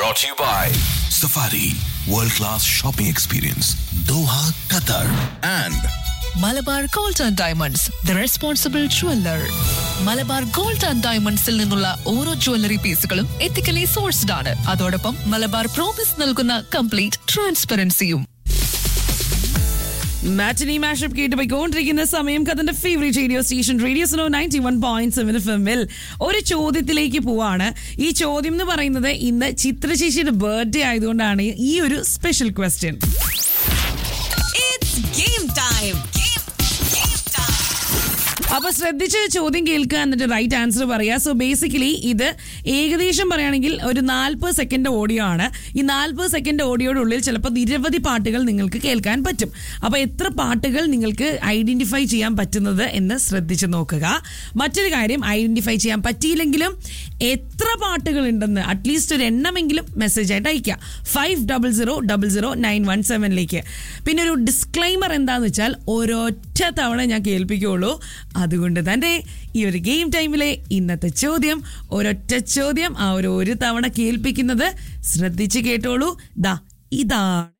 Brought to you by Safari World Class Shopping Experience Doha, Qatar and Malabar gold and diamonds the responsible jeweller Malabar gold and ഡയമണ്ട്സിൽ നിന്നുള്ള ഓരോ jewellery പീസുകളും ethically sourced ആണ് അതോടൊപ്പം Malabar promise നൽകുന്ന complete ട്രാൻസ്പെറൻസിയും matinee mashup കേട്ട് പോയിക്കൊണ്ടിരിക്കുന്ന സമയം കഥന്റെ favourite radio station radio Suno ninety one point seven എഫിൽ ഒരു ചോദ്യത്തിലേക്ക് പോവാണ് ഈ ചോദ്യം എന്ന് പറയുന്നത് ഇന്ന് ചിത്രചേച്ചിയുടെ ബർത്ത്ഡേ ആയതുകൊണ്ടാണ് ഈ ഒരു special question It's game time. Game, game time. അപ്പൊ ശ്രദ്ധിച്ച് ചോദ്യം കേൾക്കുക എന്നിട്ട് റൈറ്റ് ആൻസർ പറയാ സോ ബേസിക്കലി ഇത് ഏകദേശം പറയുകയാണെങ്കിൽ ഒരു നാൽപ്പത് സെക്കൻഡ് ഓഡിയോ ആണ് ഈ നാൽപ്പത് സെക്കൻഡ് ഓഡിയോയുടെ ഉള്ളിൽ ചിലപ്പോൾ നിരവധി പാട്ടുകൾ നിങ്ങൾക്ക് കേൾക്കാൻ പറ്റും അപ്പൊ എത്ര പാട്ടുകൾ നിങ്ങൾക്ക് ഐഡന്റിഫൈ ചെയ്യാൻ പറ്റുന്നത് എന്ന് ശ്രദ്ധിച്ച് നോക്കുക മറ്റൊരു കാര്യം ഐഡന്റിഫൈ ചെയ്യാൻ പറ്റിയില്ലെങ്കിലും എത്ര പാട്ടുകൾ ഉണ്ടെന്ന് അറ്റ്ലീസ്റ്റ് ഒരു എണ്ണമെങ്കിലും മെസ്സേജ് ആയിട്ട് അയക്കുക five double zero double zero nine one സെവനിലേക്ക് പിന്നെ ഒരു ഡിസ്ക്ലൈമർ എന്താന്ന് വെച്ചാൽ ഒരൊറ്റ തവണ ഞാൻ കേൾപ്പിക്കുള്ളൂ അതുകൊണ്ട് തന്നെ ഈ ഒരു ഗെയിം ടൈമിലെ ഇന്നത്തെ ചോദ്യം ഒരൊറ്റ ചോദ്യം ആ ഒരു ഒരു തവണ കേൾപ്പിക്കുന്നത് ശ്രദ്ധിച്ച് കേട്ടോളൂ ദാ ഇതാണ്